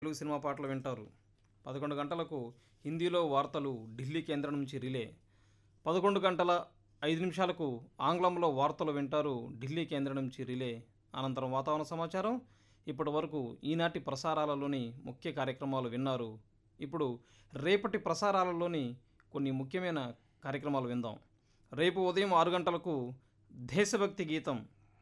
Telugu cinema పాటలు వింటారు పదకొండు గంటలకు హిందీలో వార్తలు ఢిల్లీ కేంద్రం నుంచి రిలే పదకొండు గంటల ఐదు నిమిషాలకు ఆంగ్లంలో వార్తలు వింటారు ఢిల్లీ కేంద్రం నుంచి రిలే అనంతరం వాతావరణ సమాచారం ఇప్పటి వరకు ఈనాటి ప్రసారాలలోని ముఖ్య కార్యక్రమాలు విన్నారు ఇప్పుడు రేపటి ప్రసారాలలోని కొన్ని ముఖ్యమైన కార్యక్రమాలు విందాం రేపు ఉదయం ఆరు గంటలకు దేశభక్తి గీతం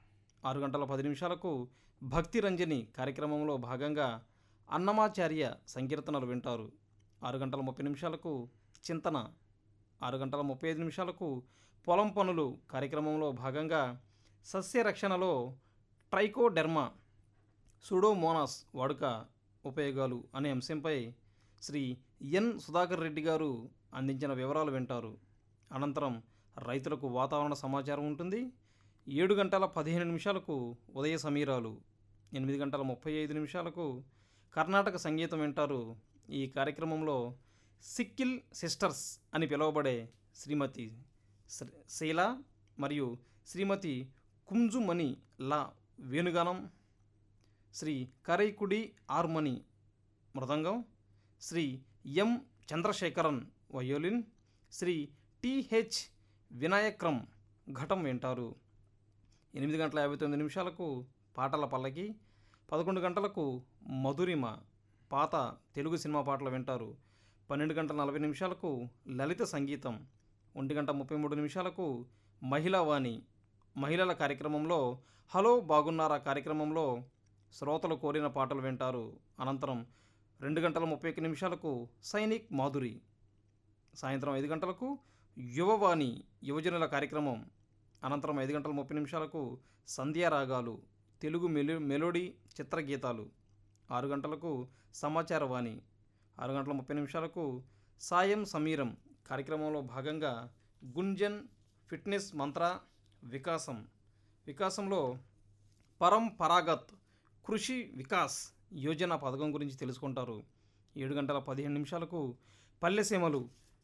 ఆరు గంటల పది నిమిషాలకు భక్తి రంజని కార్యక్రమంలో భాగంగా అన్నమాచార్య సంకీర్తనలు వింటారు ఆరు గంటల ముప్పై నిమిషాలకు చింతన ఆరు గంటల ముప్పై ఐదు నిమిషాలకు పొలం పనులు కార్యక్రమంలో భాగంగా సస్య రక్షణలో ట్రైకోడెర్మా సుడోమోనాస్ వాడుక ఉపయోగాలు అనే అంశంపై శ్రీ ఎన్ సుధాకర్ రెడ్డి గారు అందించిన వివరాలు వింటారు అనంతరం రైతులకు వాతావరణ సమాచారం ఉంటుంది ఏడు గంటల పదిహేను నిమిషాలకు ఉదయ సమీరాలు ఎనిమిది గంటల ముప్పై ఐదు నిమిషాలకు కర్ణాటక సంగీతం వింటారు ఈ కార్యక్రమంలో సిక్కిల్ సిస్టర్స్ అని పిలువబడే శ్రీమతి శ్రీ- శీల మరియు శ్రీమతి కుంజుమణి లా వేణుగానం శ్రీ కరైకుడి ఆర్మణి మృదంగం Shri M Chandrasekharan violin Shri T H Vinayakram ఘటం వింటారు ఎనిమిది గంటల యాభై తొమ్మిది నిమిషాలకు పాటల పల్లకి పదకొండు గంటలకు మధురిమ పాత తెలుగు సినిమా పాటలు వింటారు పన్నెండు గంటల నలభై నిమిషాలకు లలిత సంగీతం ఒంటి గంట ముప్పై మూడు నిమిషాలకు మహిళా వాణి మహిళల కార్యక్రమంలో హలో బాగున్నారా కార్యక్రమంలో శ్రోతలు కోరిన పాటలు వింటారు అనంతరం రెండు గంటల ముప్పై ఒక్క నిమిషాలకు సైనిక్ మాధురి సాయంత్రం ఐదు గంటలకు యువవాణి యువజనుల కార్యక్రమం అనంతరం ఐదు గంటల ముప్పై నిమిషాలకు సంధ్యారాగాలు తెలుగు మెలో మెలోడీ చిత్రగీతాలు ఆరు గంటలకు సమాచార వాణి ఆరు గంటల ముప్పై నిమిషాలకు సాయం సమీరం కార్యక్రమంలో భాగంగా గుంజన్ ఫిట్నెస్ మంత్ర వికాసం వికాసంలో పరం పరాగత్ కృషి వికాస్ యోజన పథకం గురించి తెలుసుకుంటారు ఏడు గంటల పదిహేను నిమిషాలకు పల్లెసీమలు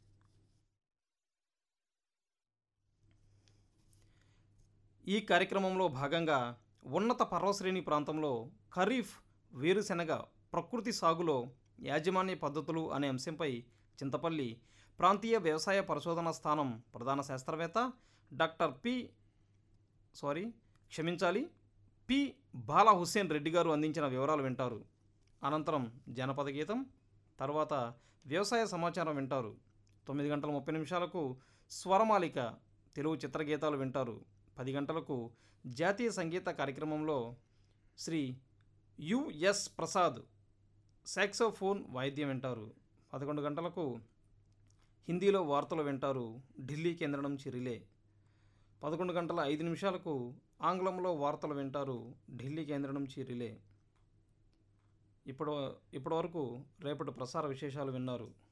ఈ కార్యక్రమంలో భాగంగా ఉన్నత పర్వశ్రేణి ప్రాంతంలో ఖరీఫ్ వేరుశెనగ ప్రకృతి సాగులో యాజమాన్య పద్ధతులు అనే అంశంపై చింతపల్లి ప్రాంతీయ వ్యవసాయ పరిశోధన స్థానం ప్రధాన శాస్త్రవేత్త డాక్టర్ పి సారీ క్షమించాలి పి బాలా హుస్సేన్ రెడ్డి గారు అందించిన వివరాలు వింటారు అనంతరం జానపద గీతం తర్వాత వ్యవసాయ సమాచారం వింటారు తొమ్మిది గంటల ముప్పై నిమిషాలకు స్వరమాలిక తెలుగు చిత్రగీతాలు వింటారు పది గంటలకు జాతీయ సంగీత కార్యక్రమంలో శ్రీ యుఎస్ ప్రసాద్ సాక్సోఫోన్ వాయిద్యం వింటారు పదకొండు గంటలకు హిందీలో వార్తలు వింటారు ఢిల్లీ కేంద్రం నుంచి రిలే పదకొండు గంటల ఐదు నిమిషాలకు ఆంగ్లంలో వార్తలు వింటారు ఢిల్లీ కేంద్రం నుంచి రిలే ఇప్పుడు ఇప్పటివరకు రేపటి ప్రసార విశేషాలు విన్నారు